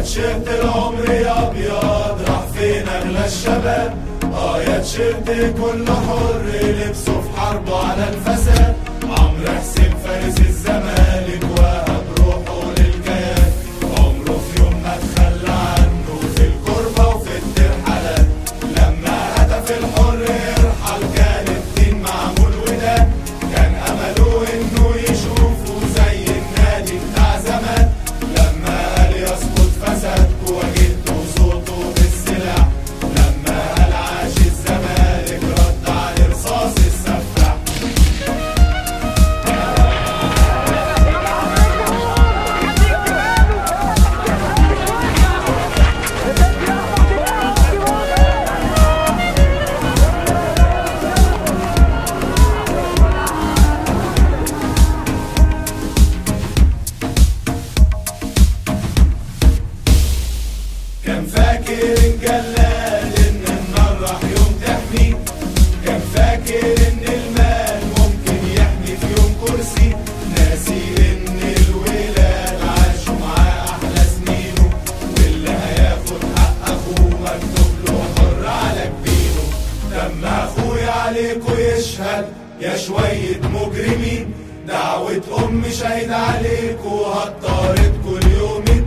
تيشيرت العمر يا ابيض راح فين اغلى الشباب اه يا تيشيرت كل حر لبسه في حربه على الفساد عمرو حسين فارس الزمالك وهب روحه للكيان عمره في يوم ما تخلى عنه في الكربة وفي الترحلات لما هدف الحر يرحل كان الدين معمول وده كان امله انه يشوفه زي النادي بتاع زمان لما قال يسقط فساد وجدته صوته بالسلاح لما قال عاش الزمالك رد على رصاص السفاح كان فاكر الجلاد ان النار راح يوم تحميه كان فاكر ان المال ممكن يحمي في يوم كرسي ناسي ان الولاد عاشوا معاه احلى سنينه واللي هياخد حق اخوه مكتوب له حر على جبينه لما اخويا عليكوا يشهد يا شوية مجرمين دعوة ام شهيد عليكوا هتطاردكوا اليوم